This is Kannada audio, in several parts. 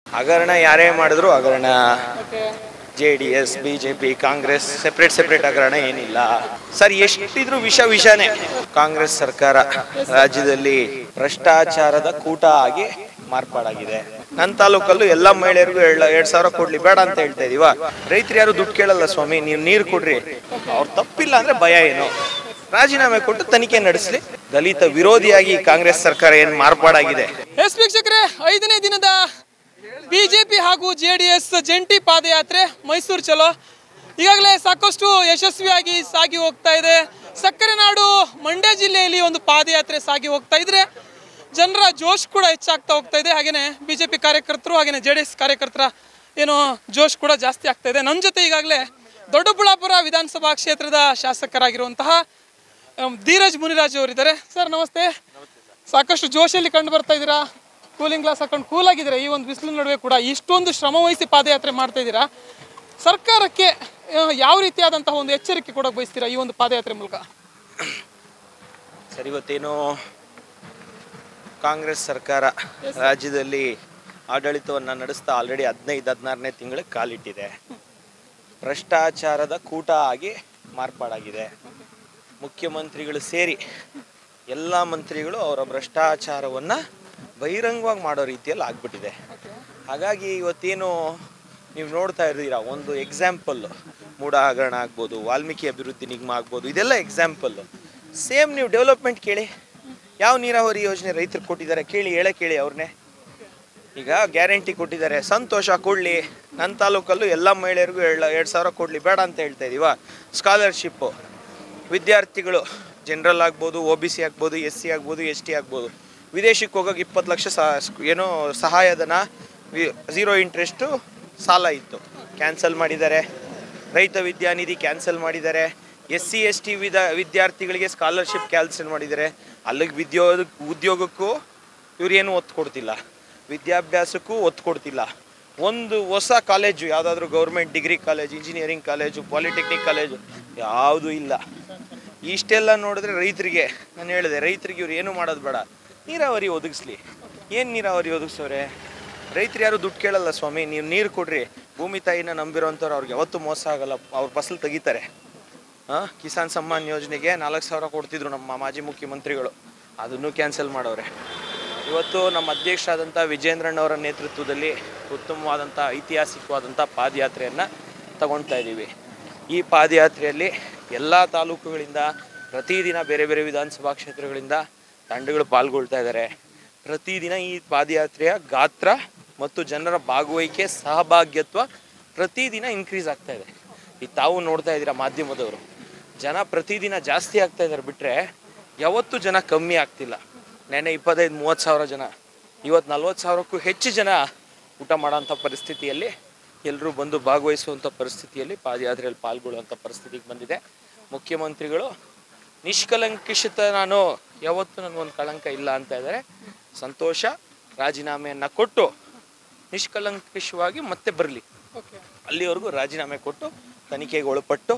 ಹಗರಣ ಯಾರೇ ಮಾಡಿದ್ರು ಹಗರಣ okay J D S B J P Congress separate separate ಹಗರಣ ಏನಿಲ್ಲ ಸರ್ ಎಷ್ಟಿದ್ರು ವಿಷ ವಿಷನೇ ಕಾಂಗ್ರೆಸ್ ಸರ್ಕಾರ ರಾಜ್ಯದಲ್ಲಿ ಭ್ರಷ್ಟಾಚಾರದ ಕೂಟ ಆಗಿ ಮಾರ್ಪಾಡಾಗಿದೆ ನನ್ನ ತಾಲೂಕಲ್ಲೂ ಎಲ್ಲ ಮಹಿಳೆಯರಿಗೂ ಎರಡ್ ಎರಡ್ ಸಾವಿರ ಕೊಡ್ಲಿ ಬೇಡ ಅಂತ ಹೇಳ್ತಾ ಇದೀವ ರೈತರು ಯಾರು ದುಡ್ಡು ಕೇಳಲ್ಲ ಸ್ವಾಮಿ ನೀವು ನೀರು ಕೊಡ್ರಿ ಅವ್ರು ತಪ್ಪಿಲ್ಲ ಅಂದ್ರೆ ಭಯ ಏನು ರಾಜೀನಾಮೆ ಕೊಟ್ಟು ತನಿಖೆ ನಡೆಸಲಿ ದಲಿತ ವಿರೋಧಿಯಾಗಿ ಕಾಂಗ್ರೆಸ್ ಸರ್ಕಾರ ಏನ್ ಮಾರ್ಪಾಡಾಗಿದೆ ಎಸ್ ವೀಕ್ಷಕರೇ ಐದನೇ ದಿನದ ಬಿಜೆಪಿ ಹಾಗೂ ಜೆ ಡಿ ಎಸ್ ಜಂಟಿ ಪಾದಯಾತ್ರೆ ಮೈಸೂರು ಚಲೋ ಈಗಾಗಲೇ ಸಾಕಷ್ಟು ಯಶಸ್ವಿಯಾಗಿ ಸಾಗಿ ಹೋಗ್ತಾ ಇದೆ ಸಕ್ಕರೆ ನಾಡು ಮಂಡ್ಯ ಜಿಲ್ಲೆಯಲ್ಲಿ ಒಂದು ಪಾದಯಾತ್ರೆ ಸಾಗಿ ಹೋಗ್ತಾ ಇದ್ರೆ ಜನರ ಜೋಶ್ ಕೂಡ ಹೆಚ್ಚಾಗ್ತಾ ಹೋಗ್ತಾ ಇದೆ ಹಾಗೆಯೇ ಬಿಜೆಪಿ ಕಾರ್ಯಕರ್ತರು ಹಾಗೆಯೇ ಜೆ ಡಿ ಎಸ್ ಕಾರ್ಯಕರ್ತರ ಏನು ಜೋಶ್ ಕೂಡ ಜಾಸ್ತಿ ಆಗ್ತಾ ಇದೆ ನನ್ನ ಜೊತೆ ಈಗಾಗಲೇ ದೊಡ್ಡಬಳ್ಳಾಪುರ ವಿಧಾನಸಭಾ ಕ್ಷೇತ್ರದ ಶಾಸಕರಾಗಿರುವಂತಹ ಅಮ್, ಧೀರಜ್ ಮುನಿರಾಜ್ ಅವರಿದ್ದಾರೆ ಸರ್ ನಮಸ್ತೆ ಸಾಕಷ್ಟು ಜೋಶಲ್ಲಿ ಕಂಡು ಬರ್ತಾ ಇದ್ದೀರಾ ಕೂಲಿಂಗ್ ಗ್ಲಾಸ್ ಹಾಕೊಂಡು ಕೂಲ್ ಆಗಿದ್ದೀರಾ ಈ ಒಂದು ಬಿಸಿಲು ನಡುವೆ ಕೂಡ ಇಷ್ಟೊಂದು ಶ್ರಮ ವಹಿಸಿ ಪಾದಯಾತ್ರೆ ಮಾಡ್ತಾ ಇದ್ದೀರಾ ಸರ್ಕಾರಕ್ಕೆ ಆ, ಯಾವ ರೀತಿಯಾದಂತಹ ಒಂದು ಎಚ್ಚರಿಕೆ ಕೊಡೋಕೆ ಬಯಸ್ತೀರಾ ಈ ಒಂದು ಪಾದಯಾತ್ರೆ ಮೂಲಕ ಸರ್ ಇವತ್ತೇನು ಕಾಂಗ್ರೆಸ್ ಸರ್ಕಾರ ರಾಜ್ಯದಲ್ಲಿ ಆಡಳಿತವನ್ನು ನಡೆಸ್ತಾ ಆಲ್ರೆಡಿ ಹದಿನೈದು ಹದಿನಾರನೇ ತಿಂಗಳಿಗೆ ಕಾಲಿಟ್ಟಿದೆ ಭ್ರಷ್ಟಾಚಾರದ ಕೂಟ ಆಗಿ ಮಾರ್ಪಾಡಾಗಿದೆ ಮುಖ್ಯಮಂತ್ರಿಗಳು ಸೇರಿ ಎಲ್ಲ ಮಂತ್ರಿಗಳು ಅವರ ಭ್ರಷ್ಟಾಚಾರವನ್ನು ಬಹಿರಂಗವಾಗಿ ಮಾಡೋ ರೀತಿಯಲ್ಲಿ ಆಗ್ಬಿಟ್ಟಿದೆ ಹಾಗಾಗಿ ಇವತ್ತೇನು ನೀವು ನೋಡ್ತಾ ಇದ್ದೀರಾ ಒಂದು ಎಕ್ಸಾಂಪಲ್ ಮೂಡ ಹಗರಣ ಆಗ್ಬೋದು ವಾಲ್ಮೀಕಿ ಅಭಿವೃದ್ಧಿ ನಿಗಮ ಆಗ್ಬೋದು ಇದೆಲ್ಲ ಎಕ್ಸಾಂಪಲ್ ಸೇಮ್ ನೀವು ಡೆವಲಪ್ಮೆಂಟ್ ಕೇಳಿ ಯಾವ ನೀರಾವರಿ ಯೋಜನೆ ರೈತರು ಕೊಟ್ಟಿದ್ದಾರೆ ಕೇಳಿ ಹೇಳೇ ಕೇಳಿ ಅವ್ರನ್ನೇ ಈಗ ಗ್ಯಾರಂಟಿ ಕೊಟ್ಟಿದ್ದಾರೆ ಸಂತೋಷ ಕೊಡಲಿ ನನ್ನ ತಾಲೂಕಲ್ಲೂ ಎಲ್ಲ ಮಹಿಳೆಯರಿಗೂ ಎರಡು ಎರಡು ಸಾವಿರ ಕೊಡಲಿ ಬೇಡ ಅಂತ ಹೇಳ್ತಾ ಇದೀವ ಸ್ಕಾಲರ್ಶಿಪ್ಪು ವಿದ್ಯಾರ್ಥಿಗಳು ಜನರಲ್ ಆಗ್ಬೋದು ಒ ಬಿ ಸಿ ಆಗ್ಬೋದು ಎಸ್ ಸಿ ಆಗ್ಬೋದು ಎಸ್ ಟಿ ಆಗ್ಬೋದು ವಿದೇಶಕ್ಕೆ ಹೋಗೋಕೆ ಇಪ್ಪತ್ತು ಲಕ್ಷ ಸಹ ಏನೋ ಸಹಾಯಧನ ಝೀರೋ ಇಂಟ್ರೆಸ್ಟು ಸಾಲ ಇತ್ತು ಕ್ಯಾನ್ಸಲ್ ಮಾಡಿದ್ದಾರೆ ರೈತ ವಿದ್ಯಾನಿಧಿ ಕ್ಯಾನ್ಸಲ್ ಮಾಡಿದ್ದಾರೆ ಎಸ್ ಸಿ ಎಸ್ ಟಿ ವಿದ ವಿದ್ಯಾರ್ಥಿಗಳಿಗೆ ಸ್ಕಾಲರ್ಶಿಪ್ ಕ್ಯಾನ್ಸಲ್ ಮಾಡಿದ್ದಾರೆ ಅಲ್ಲಿಗೆ ವಿದ್ಯೋಗ ಉದ್ಯೋಗಕ್ಕೂ ಇವ್ರೇನು ಒತ್ತು ಕೊಡ್ತಿಲ್ಲ ವಿದ್ಯಾಭ್ಯಾಸಕ್ಕೂ ಒತ್ತು ಕೊಡ್ತಿಲ್ಲ ಒಂದು ಹೊಸ ಕಾಲೇಜು ಯಾವುದಾದ್ರೂ government degree college engineering college polytechnic college ಯಾವುದೂ ಇಲ್ಲ ಇಷ್ಟೆಲ್ಲ ನೋಡಿದ್ರೆ ರೈತರಿಗೆ ನಾನು ಹೇಳಿದೆ ರೈತರಿಗೆ ಇವ್ರು ಏನು ಮಾಡೋದು ಬೇಡ ನೀರಾವರಿ ಒದಗಿಸ್ಲಿ ಏನು ನೀರಾವರಿ ಒದಗಿಸೋರೆ ರೈತರು ಯಾರು ದುಡ್ಡು ಕೇಳಲ್ಲ ಸ್ವಾಮಿ ನೀವು ನೀರು ಕೊಡ್ರಿ ಭೂಮಿ ತಾಯಿನ ನಂಬಿರೋಂಥವ್ರು ಅವ್ರಿಗೆ ಯಾವತ್ತೂ ಮೋಸ ಆಗಲ್ಲ ಅವ್ರ ಫಸಲು ತೆಗಿತಾರೆ ಹಾಂ ಕಿಸಾನ್ ಸಮ್ಮಾನ್ ಯೋಜನೆಗೆ ನಾಲ್ಕು ಸಾವಿರ ಕೊಡ್ತಿದ್ರು ನಮ್ಮ ಮಾಜಿ ಮುಖ್ಯಮಂತ್ರಿಗಳು ಅದನ್ನು ಕ್ಯಾನ್ಸಲ್ ಮಾಡವ್ರೆ ಇವತ್ತು ನಮ್ಮ ಅಧ್ಯಕ್ಷರಾದಂಥ ವಿಜೇಂದ್ರಣ್ಣವರ ನೇತೃತ್ವದಲ್ಲಿ ಉತ್ತಮವಾದಂಥ ಐತಿಹಾಸಿಕವಾದಂಥ ಪಾದಯಾತ್ರೆಯನ್ನು ತಗೊಳ್ತಾ ಇದ್ದೀವಿ ಈ ಪಾದಯಾತ್ರೆಯಲ್ಲಿ ಎಲ್ಲ ತಾಲೂಕುಗಳಿಂದ ಪ್ರತಿದಿನ ಬೇರೆ ಬೇರೆ ವಿಧಾನಸಭಾ ಕ್ಷೇತ್ರಗಳಿಂದ ತಂಡಗಳು ಪಾಲ್ಗೊಳ್ತಾ ಇದ್ದಾರೆ ಪ್ರತಿದಿನ ಈ ಪಾದಯಾತ್ರೆಯ ಗಾತ್ರ ಮತ್ತು ಜನರ ಭಾಗವಹಿಕೆ ಸಹಭಾಗ್ಯತ್ವ ಪ್ರತಿದಿನ ಇನ್ಕ್ರೀಸ್ ಆಗ್ತಾ ಇದೆ ಈ ತಾವು ನೋಡ್ತಾ ಇದ್ದೀರಾ ಮಾಧ್ಯಮದವರು ಜನ ಪ್ರತಿದಿನ ಜಾಸ್ತಿ ಆಗ್ತಾ ಇದ್ದಾರೆ ಬಿಟ್ಟರೆ ಯಾವತ್ತೂ ಜನ ಕಮ್ಮಿ ಆಗ್ತಿಲ್ಲ ನೆನ್ನೆ ಇಪ್ಪತ್ತೈದು ಮೂವತ್ತು ಸಾವಿರ ಜನ ಇವತ್ತು ನಲ್ವತ್ತು ಸಾವಿರಕ್ಕೂ ಹೆಚ್ಚು ಜನ ಊಟ ಮಾಡೋಂಥ ಪರಿಸ್ಥಿತಿಯಲ್ಲಿ ಎಲ್ಲರೂ ಬಂದು ಭಾಗವಹಿಸುವಂಥ ಪರಿಸ್ಥಿತಿಯಲ್ಲಿ ಪಾದಯಾತ್ರೆಯಲ್ಲಿ ಪಾಲ್ಗೊಳ್ಳುವಂಥ ಪರಿಸ್ಥಿತಿಗೆ ಬಂದಿದೆ ಮುಖ್ಯಮಂತ್ರಿಗಳು ನಿಷ್ಕಲಂಕಿತ ನಾನು ಯಾವತ್ತೂ ನನಗೊಂದು ಕಳಂಕ ಇಲ್ಲ ಅಂತ ಇದ್ದಾರೆ ಸಂತೋಷ ರಾಜೀನಾಮೆಯನ್ನು ಕೊಟ್ಟು ನಿಷ್ಕಲಂಕಿಷವಾಗಿ ಮತ್ತೆ ಬರಲಿ ಓಕೆ ಅಲ್ಲಿವರೆಗೂ ರಾಜೀನಾಮೆ ಕೊಟ್ಟು ತನಿಖೆಗೆ ಒಳಪಟ್ಟು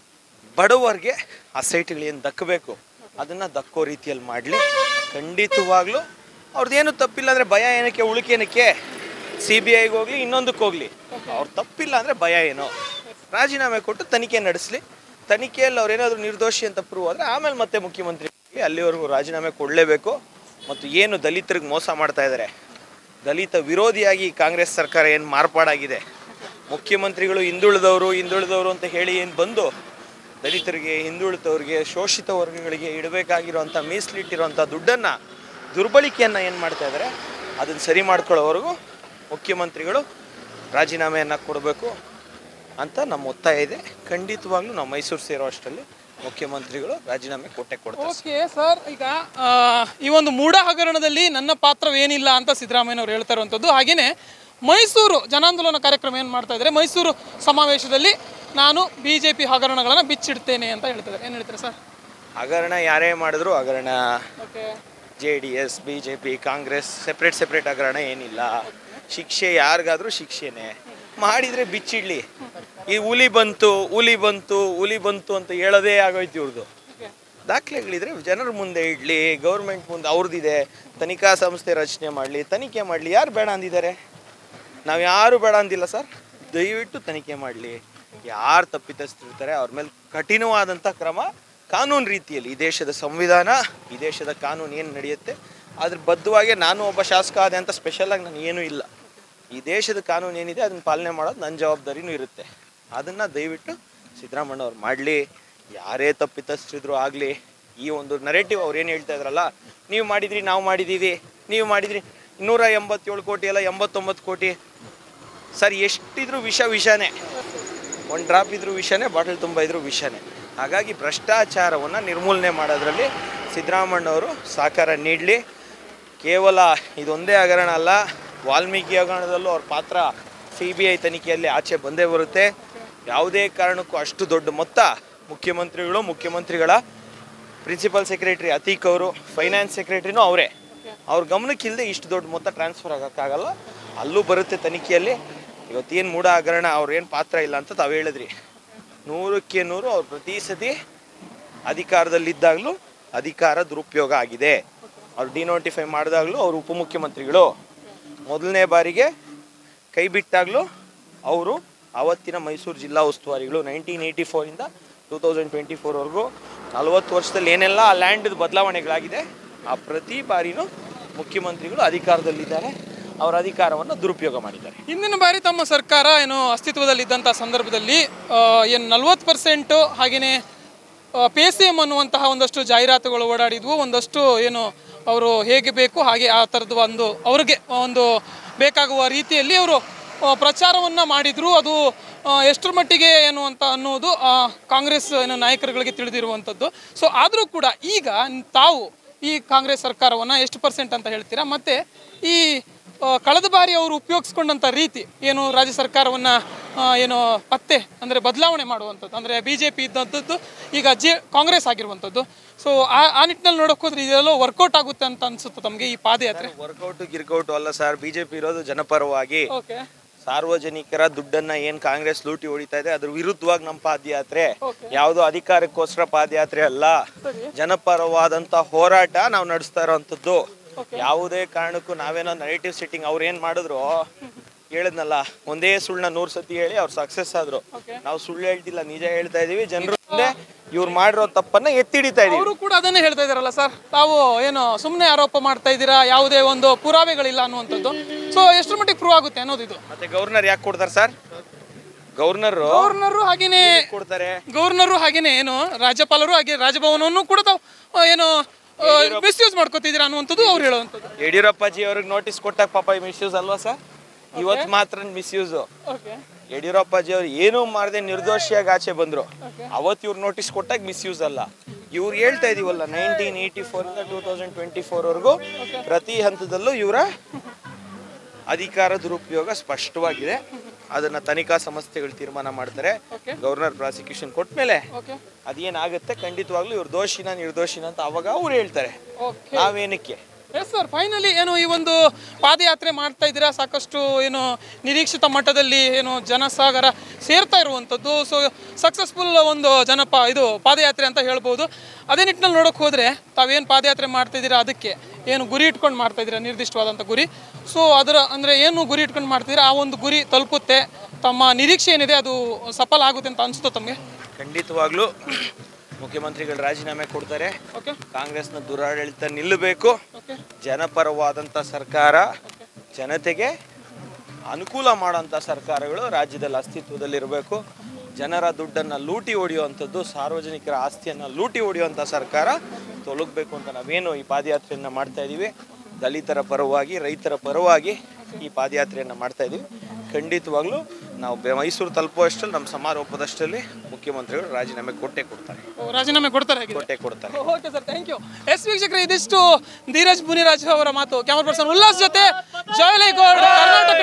ಬಡವರಿಗೆ ಆ ಸೈಟ್ಗಳೇನು ದಕ್ಕಬೇಕು ಅದನ್ನು ದಕ್ಕೋ ರೀತಿಯಲ್ಲಿ ಮಾಡಲಿ ಖಂಡಿತವಾಗ್ಲೂ ಅವ್ರದ್ದೇನು ತಪ್ಪಿಲ್ಲ ಅಂದರೆ ಭಯ ಏನಕ್ಕೆ ಉಳಿಕೇನಕ್ಕೆ ಸಿ ಬಿ ಐಗೆ ಹೋಗಲಿ ಇನ್ನೊಂದಕ್ಕೆ ಹೋಗಲಿ ಅವ್ರು ತಪ್ಪಿಲ್ಲ ಅಂದರೆ ಭಯ ಏನೋ ರಾಜೀನಾಮೆ ಕೊಟ್ಟು ತನಿಖೆ ನಡೆಸಲಿ ತನಿಖೆಯಲ್ಲಿ ಅವ್ರೇನಾದರೂ ನಿರ್ದೋಷಿ ಅಂತ ಪ್ರೂವ್ ಆದರೆ ಆಮೇಲೆ ಮತ್ತೆ ಮುಖ್ಯಮಂತ್ರಿ ಅಲ್ಲಿವರೆಗೂ ರಾಜೀನಾಮೆ ಕೊಡಲೇಬೇಕು ಮತ್ತು ಏನು ದಲಿತರಿಗೆ ಮೋಸ ಮಾಡ್ತಾ ಇದ್ದಾರೆ ದಲಿತ ವಿರೋಧಿಯಾಗಿ ಕಾಂಗ್ರೆಸ್ ಸರ್ಕಾರ ಏನು ಮಾರ್ಪಾಡಾಗಿದೆ ಮುಖ್ಯಮಂತ್ರಿಗಳು ಹಿಂದುಳಿದವರು ಹಿಂದುಳಿದವರು ಅಂತ ಹೇಳಿ ಏನು ಬಂದು ದಲಿತರಿಗೆ ಹಿಂದುಳಿದವರಿಗೆ ಶೋಷಿತ ವರ್ಗಗಳಿಗೆ ಇಡಬೇಕಾಗಿರುವಂಥ ಮೀಸಲಿಟ್ಟಿರುವಂಥ ದುಡ್ಡನ್ನು ದುರ್ಬಳಕೆಯನ್ನು ಏನು ಮಾಡ್ತಾ ಇದ್ದಾರೆ ಅದನ್ನು ಸರಿ ಮಾಡ್ಕೊಳ್ಳೋವರೆಗೂ ಮುಖ್ಯಮಂತ್ರಿಗಳು ರಾಜೀನಾಮೆಯನ್ನು ಕೊಡಬೇಕು ಅಂತ ನಮ್ಮ ಒತ್ತಾಯ ಇದೆ ಖಂಡಿತವಾಗ್ಲೂ ನಾವು ಮೈಸೂರು ಸೇರೋ ಅಷ್ಟರಲ್ಲಿ ಮುಖ್ಯಮಂತ್ರಿಗಳು ರಾಜೀನಾಮೆ ಕೊಟ್ಟೆ ಕೊಡ್ತಾರೆ ಓಕೆ ಸರ್ ಈಗ ಆ, ಈ ಒಂದು ಮೂಢ ಹಗರಣದಲ್ಲಿ ನನ್ನ ಪಾತ್ರವೇನಿಲ್ಲ ಅಂತ ಸಿದ್ದರಾಮಯ್ಯನವರು ಹೇಳ್ತಾ ಇರುವಂಥದ್ದು ಹಾಗೆಯೇ ಮೈಸೂರು ಜನಾಂದೋಲನ ಕಾರ್ಯಕ್ರಮ ಏನು ಮಾಡ್ತಾ ಇದ್ದಾರೆ ಮೈಸೂರು ಸಮಾವೇಶದಲ್ಲಿ ನಾನು ಬಿ ಜೆ ಪಿ ಹಗರಣಗಳನ್ನು ಬಿಚ್ಚಿಡ್ತೇನೆ ಅಂತ ಹೇಳ್ತಿದ್ದಾರೆ ಏನು ಹೇಳ್ತಾರೆ ಸರ್ ಹಗರಣ ಯಾರೇ ಮಾಡಿದ್ರು ಹಗರಣ okay J D S B J P Congress separate separate ಹಗರಣ ಏನಿಲ್ಲ ಶಿಕ್ಷೆ ಯಾರಿಗಾದ್ರೂ ಶಿಕ್ಷೆನೇ ಮಾಡಿದರೆ ಬಿಚ್ಚಿಡ್ಲಿ ಈ ಹುಲಿ ಬಂತು ಹುಲಿ ಬಂತು ಹುಲಿ ಬಂತು ಅಂತ ಹೇಳೋದೇ ಆಗೋಯ್ತು ಇವ್ರದ್ದು ದಾಖಲೆಗಳಿದ್ರೆ ಜನರ ಮುಂದೆ ಇಡ್ಲಿ ಗೌರ್ಮೆಂಟ್ ಮುಂದೆ ಅವ್ರದ್ದಿದೆ ತನಿಖಾ ಸಂಸ್ಥೆ ರಚನೆ ಮಾಡಲಿ ತನಿಖೆ ಮಾಡಲಿ ಯಾರು ಬೇಡ ಅಂದಿದ್ದಾರೆ ನಾವು ಯಾರು ಬೇಡ ಅಂದಿಲ್ಲ ಸರ್ ದಯವಿಟ್ಟು ತನಿಖೆ ಮಾಡಲಿ ಯಾರು ತಪ್ಪಿತಸ್ಥರಿರ್ತಾರೆ ಅವ್ರ ಮೇಲೆ ಕಠಿಣವಾದಂಥ ಕ್ರಮ ಕಾನೂನು ರೀತಿಯಲ್ಲಿ ಈ ದೇಶದ ಸಂವಿಧಾನ ಈ ದೇಶದ ಕಾನೂನು ಏನು ನಡೆಯುತ್ತೆ ಅದ್ರ ಬದ್ಧವಾಗಿ ನಾನು ಒಬ್ಬ ಶಾಸಕ ಆದೆ ಅಂತ ಸ್ಪೆಷಲಾಗಿ ನಾನು ಏನೂ ಇಲ್ಲ ಈ ದೇಶದ ಕಾನೂನು ಏನಿದೆ ಅದನ್ನ ಪಾಲನೆ ಮಾಡೋದು ನನ್ನ ಜವಾಬ್ದಾರಿನೂ ಇರುತ್ತೆ ಅದನ್ನು ದಯವಿಟ್ಟು ಸಿದ್ದರಾಮಣ್ಣ ಅವ್ರು ಮಾಡಲಿ ಯಾರೇ ತಪ್ಪಿತಸ್ಥರಿದ್ರು ಆಗಲಿ ಈ ಒಂದು ನರೇಟಿವ್ ಅವ್ರು ಏನು ಹೇಳ್ತಾ ಇದ್ರಲ್ಲ ನೀವು ಮಾಡಿದ್ರಿ ನಾವು ಮಾಡಿದ್ದೀವಿ ನೀವು ಮಾಡಿದ್ರಿ ನೂರ ಎಂಬತ್ತೇಳು ಕೋಟಿ ಅಲ್ಲ ಎಂಬತ್ತೊಂಬತ್ತು ಕೋಟಿ ಸರ್ ಎಷ್ಟಿದ್ರು ವಿಷ ವಿಷನೇ ಒಂದು ಡ್ರಾಪ್ ಇದ್ರೂ ವಿಷನೇ ಬಾಟಲ್ ತುಂಬ ಇದ್ರೂ ವಿಷನೇ ಹಾಗಾಗಿ ಭ್ರಷ್ಟಾಚಾರವನ್ನು ನಿರ್ಮೂಲನೆ ಮಾಡೋದ್ರಲ್ಲಿ ಸಿದ್ದರಾಮಣ್ಣವರು ಸಹಕಾರ ನೀಡಲಿ ಕೇವಲ ಇದೊಂದೇ ಹಗರಣ ಅಲ್ಲ ವಾಲ್ಮೀಕಿ ಹಗರಣದಲ್ಲೂ ಅವ್ರ ಪಾತ್ರ ಸಿ ಬಿ ಐ ತನಿಖೆಯಲ್ಲಿ ಆಚೆ ಬಂದೇ ಬರುತ್ತೆ ಯಾವುದೇ ಕಾರಣಕ್ಕೂ ಅಷ್ಟು ದೊಡ್ಡ ಮೊತ್ತ ಮುಖ್ಯಮಂತ್ರಿಗಳು ಮುಖ್ಯಮಂತ್ರಿಗಳ ಪ್ರಿನ್ಸಿಪಲ್ ಸೆಕ್ರೆಟರಿ ಅತೀಕ್ ಅವರು ಫೈನಾನ್ಸ್ ಸೆಕ್ರೆಟರಿನೂ ಅವರೇ ಅವ್ರ ಗಮನಕ್ಕಿಲ್ಲದೆ ಇಷ್ಟು ದೊಡ್ಡ ಮೊತ್ತ ಟ್ರಾನ್ಸ್ಫರ್ ಆಗೋಕ್ಕಾಗಲ್ಲ ಅಲ್ಲೂ ಬರುತ್ತೆ ತನಿಖೆಯಲ್ಲಿ ಇವತ್ತೇನು ಮೂಢ ಹಗರಣ ಅವ್ರೇನು ಪಾತ್ರ ಇಲ್ಲ ಅಂತ ತಾವು ಹೇಳಿದ್ರಿ ನೂರಕ್ಕೆ ನೂರು ಅವ್ರು ಪ್ರತಿ ಸತಿ ಅಧಿಕಾರದಲ್ಲಿದ್ದಾಗಲೂ ಅಧಿಕಾರ ದುರುಪಯೋಗ ಆಗಿದೆ ಅವ್ರು ಡಿನೋಟಿಫೈ ಮಾಡಿದಾಗಲೂ ಅವ್ರು ಉಪಮುಖ್ಯಮಂತ್ರಿಗಳು ಮೊದಲನೇ ಬಾರಿಗೆ ಕೈ ಬಿಟ್ಟಾಗಲೂ ಅವರು ಆವತ್ತಿನ ಮೈಸೂರು ಜಿಲ್ಲಾ ಉಸ್ತುವಾರಿಗಳು ನೈನ್ಟೀನ್ ಏಯ್ಟಿ ಫೋರಿಂದ ಟೂ ತೌಸಂಡ್ ಟ್ವೆಂಟಿ ಫೋರ್ವರೆಗೂ ನಲವತ್ತು ವರ್ಷದಲ್ಲಿ ಏನೆಲ್ಲ ಆ ಲ್ಯಾಂಡ್ ಬದಲಾವಣೆಗಳಾಗಿದೆ ಆ ಪ್ರತಿ ಬಾರಿನೂ ಮುಖ್ಯಮಂತ್ರಿಗಳು ಅಧಿಕಾರದಲ್ಲಿದ್ದಾರೆ ಅವರ ಅಧಿಕಾರವನ್ನು ದುರುಪಯೋಗ ಮಾಡಿದ್ದಾರೆ ಹಿಂದಿನ ಬಾರಿ ತಮ್ಮ ಸರ್ಕಾರ ಏನು ಅಸ್ತಿತ್ವದಲ್ಲಿದ್ದಂಥ ಸಂದರ್ಭದಲ್ಲಿ ಆ, ಏನು ನಲ್ವತ್ತು ಪರ್ಸೆಂಟು ಹಾಗೆಯೇ ಪೇ ಸಿ ಎಮ್ ಅನ್ನುವಂತಹ ಒಂದಷ್ಟು ಜಾಹೀರಾತುಗಳು ಓಡಾಡಿದ್ವು ಒಂದಷ್ಟು ಏನು ಅವರು ಹೇಗೆ ಬೇಕು ಹಾಗೆ ಆ ಥರದ್ದು ಒಂದು ಅವ್ರಿಗೆ ಒಂದು ಬೇಕಾಗುವ ರೀತಿಯಲ್ಲಿ ಅವರು ಪ್ರಚಾರವನ್ನು ಮಾಡಿದರು ಅದು ಆ, ಎಷ್ಟರ ಮಟ್ಟಿಗೆ ಏನು ಅಂತ ಅನ್ನೋದು ಆ, ಕಾಂಗ್ರೆಸ್ ಏನು ನಾಯಕರುಗಳಿಗೆ ತಿಳಿದಿರುವಂಥದ್ದು ಸೊ ಆದರೂ ಕೂಡ ಈಗ ತಾವು ಈ ಕಾಂಗ್ರೆಸ್ ಸರ್ಕಾರವನ್ನು ಎಷ್ಟು ಪರ್ಸೆಂಟ್ ಅಂತ ಹೇಳ್ತೀರಾ ಮತ್ತು ಈ ಆ, ಕಳೆದ ಬಾರಿ ಅವರು ಉಪಯೋಗಿಸ್ಕೊಂಡಂಥ ರೀತಿ ಏನು ರಾಜ್ಯ ಸರ್ಕಾರವನ್ನು ಏನು ಪತ್ತೆ ಅಂದರೆ ಬದಲಾವಣೆ ಮಾಡುವಂಥದ್ದು ಅಂದರೆ ಬಿ ಜೆ ಪಿ ಇದ್ದಂಥದ್ದು ಈಗ ಜೆ ಕಾಂಗ್ರೆಸ್ ಆಗಿರುವಂಥದ್ದು ಸೊ ಆ ಆ ನಿಟ್ಟಿನಲ್ಲಿ ನೋಡೋಕೆ ಹೋದ್ರೆ ಇದೆಲ್ಲೋ ವರ್ಕೌಟ್ ಆಗುತ್ತೆ ಅಂತ ಅನ್ಸುತ್ತೆ ತಮಗೆ ಈ ಪಾದಯಾತ್ರೆ ವರ್ಕೌಟು ಗಿರ್ಕೌಟು ಅಲ್ಲ ಸರ್ ಬಿಜೆಪಿ ಇರೋದು ಜನಪರವಾಗಿ ಓಕೆ ಸಾರ್ವಜನಿಕರ ದುಡ್ಡನ್ನ ಏನ್ ಕಾಂಗ್ರೆಸ್ ಲೂಟಿ ಹೊಡಿತಾ ಇದೆ ಅದ್ರ ವಿರುದ್ಧವಾಗಿ ನಮ್ಮ ಪಾದಯಾತ್ರೆ ಯಾವುದೋ ಅಧಿಕಾರಕ್ಕೋಸ್ಕರ ಪಾದಯಾತ್ರೆ ಅಲ್ಲ ಜನಪರವಾದಂತ ಹೋರಾಟ ನಾವು ನಡೆಸ್ತಾ ಇರೋವಂಥದ್ದು ಯಾವುದೇ ಕಾರಣಕ್ಕೂ ನಾವೇನೋ ನೆಗೆಟಿವ್ ಸಿಟ್ಟಿಂಗ್ ಅವ್ರು ಏನ್ ಮಾಡಿದ್ರು ಹೇಳಿದ್ನಲ್ಲ ಒಂದೇ ಸುಳ್ಳನ್ನ ನೂರ್ ಸತಿ ಹೇಳಿ ಅವ್ರು ಸಕ್ಸಸ್ ಆದ್ರು ನಾವು ಸುಳ್ಳು ಹೇಳ್ತಿಲ್ಲ ನಿಜ ಹೇಳ್ತಾ ಇದೀವಿ ಜನರು ಮುಂದೆ ಇವ್ರು ಮಾಡಿರೋ ತಪ್ಪನ್ನ ಎತ್ತಿಡಿತಾ ಇದೀವಿ ಅವರು ಕೂಡ ಅದನ್ನೇ ಹೇಳ್ತಾ ಇದ್ದಾರಲ್ಲ ಸರ್ ತಾವು ಏನು ಸುಮ್ಮನೆ ಆರೋಪ ಮಾಡ್ತಾ ಇದ್ದೀರಾ ಯಾವುದೇ ಒಂದು ಪುರಾವೆಗಳಿಲ್ಲ ಅನ್ನುವಂಥದ್ದು ಸೊ ಎಷ್ಟರ ಮಟ್ಟಿಗೆ ಪ್ರೂವ್ ಆಗುತ್ತೆ ಅನ್ನೋದು ಇದು ಮತ್ತೆ ಗವರ್ನರ್ ಯಾಕೆ ಕೊಡ್ತಾರೆ ಸರ್ ಗವರ್ನರ್ ಗವರ್ನರು ಹಾಗೇನೆ ಕೊಡ್ತಾರೆ ಗವರ್ನರು ಹಾಗೇನೆ ಏನು ರಾಜ್ಯಪಾಲರು ಹಾಗೆ ರಾಜಭವನವನ್ನು ಕೂಡ ತಾವು ಆ, ಏನು ಮಿಸ್ಯೂಸ್ ಮಾಡ್ಕೋತಿದ್ದೀರಾ ಅನ್ನುವಂಥದ್ದು ಅವ್ರು ಹೇಳುವಂಥದ್ದು ಯಡಿಯೂರಪ್ಪಾಜಿ ಅವ್ರಿಗೆ ನೋಟಿಸ್ ಕೊಟ್ಟಾಗ ಪಾಪ ಮಿಸ್ಯೂಸ್ ಅಲ್ವಾ ಸರ್ ಇವತ್ತು ಮಾತ್ರ ಮಿಸ್ಯೂಸ್ ಓಕೆ ಯಡಿಯೂರಪ್ಪಾಜಿ ಅವ್ರು ಏನೂ ಮಾಡದೆ ನಿರ್ದೋಷಿಯಾಗಿ ಆಚೆ ಬಂದ್ರು ಅವತ್ತು ಇವ್ರು ನೋಟಿಸ್ ಕೊಟ್ಟಾಗ ಮಿಸ್ಯೂಸ್ ಅಲ್ಲ ಇವ್ರು ಹೇಳ್ತಾ ಇದೀವಲ್ಲ ನೈನ್ಟೀನ್ ಏಯ್ಟಿ ಫೋರ್ ಇಂದ ಟೂ ತೌಸಂಡ್ ಟ್ವೆಂಟಿ ಫೋರ್ವರೆಗೂ ಪ್ರತಿ ಹಂತದಲ್ಲೂ ಇವರ ಅಧಿಕಾರ ದುರುಪಯೋಗ ಸ್ಪಷ್ಟವಾಗಿದೆ ಅದನ್ನ ತನಿಖಾ ಸಂಸ್ಥೆಗಳು ತೀರ್ಮಾನ ಮಾಡ್ತಾರೆ Okay. ಗವರ್ನರ್ ಪ್ರಾಸಿಕ್ಯೂಷನ್ ಕೊಟ್ಮೇಲೆ ಓಕೆ ಅದೇನಾಗುತ್ತೆ ಖಂಡಿತವಾಗ್ಲೂ ಇವ್ರು ದೋಷಿನ ನಿರ್ದೋಷಿನ ಅಂತ ಅವಾಗ ಅವ್ರು ಹೇಳ್ತಾರೆ ಓಕೆ ನಾವೇನಕ್ಕೆ ಎಸ್ ಸರ್ ಫೈನಲಿ ಏನು ಈ ಒಂದು ಪಾದಯಾತ್ರೆ ಮಾಡ್ತಾ ಇದ್ದೀರಾ ಸಾಕಷ್ಟು ಏನು ನಿರೀಕ್ಷಿತ ಮಟ್ಟದಲ್ಲಿ ಏನು ಜನಸಾಗರ ಸೇರ್ತಾ ಇರುವಂಥದ್ದು ಸೊ ಸಕ್ಸಸ್ಫುಲ್ ಒಂದು ಜನಪ ಇದು ಪಾದಯಾತ್ರೆ ಅಂತ ಹೇಳ್ಬೋದು ಅದೇ ನಿಟ್ಟಿನಲ್ಲಿ ನೋಡೋಕೆ ಹೋದರೆ ತಾವೇನು ಪಾದಯಾತ್ರೆ ಮಾಡ್ತಾ ಇದ್ದೀರಾ ಅದಕ್ಕೆ ಏನು ಗುರಿ ಇಟ್ಕೊಂಡು ಮಾಡ್ತಾ ಇದ್ದೀರಾ ನಿರ್ದಿಷ್ಟವಾದಂಥ ಗುರಿ ಸೊ ಅದರ ಅಂದರೆ ಏನು ಗುರಿ ಇಟ್ಕೊಂಡು ಮಾಡ್ತಿದ್ದೀರಾ ಆ ಒಂದು ಗುರಿ ತಲುಪುತ್ತೆ ತಮ್ಮ ನಿರೀಕ್ಷೆ ಏನಿದೆ ಅದು ಸಫಲ ಆಗುತ್ತೆ ಅಂತ ಅನಿಸುತ್ತೋ ತಮಗೆ ಖಂಡಿತವಾಗ್ಲೂ ಮುಖ್ಯಮಂತ್ರಿಗಳು ರಾಜೀನಾಮೆ ಕೊಡ್ತಾರೆ ಓಕೆ ಕಾಂಗ್ರೆಸ್ನ ದುರಾಡಳಿತ ನಿಲ್ಲಬೇಕು ಓಕೆ ಜನಪರವಾದಂಥ ಸರ್ಕಾರ ಜನತೆಗೆ ಅನುಕೂಲ ಮಾಡೋಂಥ ಸರ್ಕಾರಗಳು ರಾಜ್ಯದಲ್ಲಿ ಅಸ್ತಿತ್ವದಲ್ಲಿರಬೇಕು ಜನರ ದುಡ್ಡನ್ನು ಲೂಟಿ ಹೊಡೆಯುವಂಥದ್ದು ಸಾರ್ವಜನಿಕರ ಆಸ್ತಿಯನ್ನು ಲೂಟಿ ಹೊಡೆಯುವಂಥ ಸರ್ಕಾರ ತೊಲಗಬೇಕು ಅಂತ ನಾವೇನು ಈ ಪಾದಯಾತ್ರೆಯನ್ನು ಮಾಡ್ತಾ ಇದ್ದೀವಿ ದಲಿತರ ಪರವಾಗಿ ರೈತರ ಪರವಾಗಿ ಈ ಪಾದಯಾತ್ರೆಯನ್ನು ಮಾಡ್ತಾ ಇದ್ದೀವಿ ಖಂಡಿತವಾಗ್ಲೂ ನಾವು ಬೆ- ಮೈಸೂರು ತಲುಪುವಷ್ಟರಲ್ಲಿ ನಮ್ಮ ಸಮಾರೋಪದಷ್ಟರಲ್ಲಿ ಮುಖ್ಯಮಂತ್ರಿಗಳು ರಾಜೀನಾಮೆ ಕೊಟ್ಟೇ ಕೊಡ್ತಾರೆ ರಾಜೀನಾಮೆ ಕೊಡ್ತಾರೆ ಹಾಗಿದ್ರೆ ಕೊಟ್ಟೇ ಕೊಡ್ತಾರೆ okay sir thank you yes ವೀಕ್ಷಕರೇ ಇದಿಷ್ಟು ಧೀರಜ್ ಮುನಿರಾಜ್ ಅವರ ಮಾತು ಕ್ಯಾಮರಾ ಪರ್ಸನ್ ಉಲ್ಲಾಸ್ ಜೊತೆ ಜಯಲೈಗೌಡ್ ಕರ್ನಾಟಕ